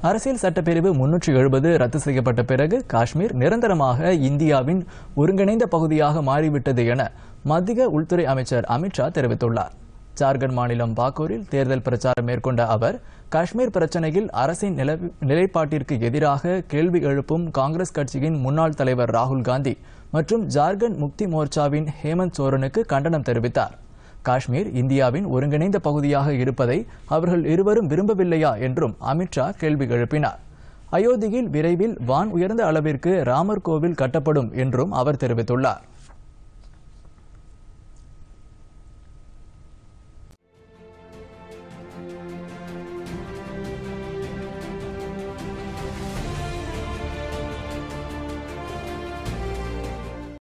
அரசியல் சட்டப்பிரிவு முன்னூற்றி எழுபது ரத்து செய்யப்பட்ட பிறகு காஷ்மீர் நிரந்தரமாக இந்தியாவின் ஒருங்கிணைந்த பகுதியாக மாறிவிட்டது என மத்திய உள்துறை அமைச்சர் அமித்ஷா தெரிவித்துள்ளார் ஜார்க்கண்ட் மாநிலம் பாக்கூரில் தேர்தல் பிரச்சாரம் மேற்கொண்ட அவர் காஷ்மீர் பிரச்சனையில் அரசின் நில- நிலைப்பாட்டிற்கு எதிராக கேள்வி எழுப்பும் காங்கிரஸ் கட்சியின் முன்னாள் தலைவர் ராகுல் காந்தி மற்றும் ஜார்க்கண்ட் முக்தி மோர்ச்சாவின் ஹேமந்த் சோரனுக்கு கண்டனம் தெரிவித்தார் காஷ்மீர் இந்தியாவின் ஒருங்கிணைந்த பகுதியாக இருப்பதை அவர்கள் இருவரும் விரும்பவில்லையா என்றும் அமித்ஷா கேள்வி எழுப்பினார் அயோத்தியில் விரைவில் வான் உயர்ந்த அளவிற்கு ராமர் கோவில் கட்டப்படும் என்றும் அவர் தெரிவித்துள்ளார்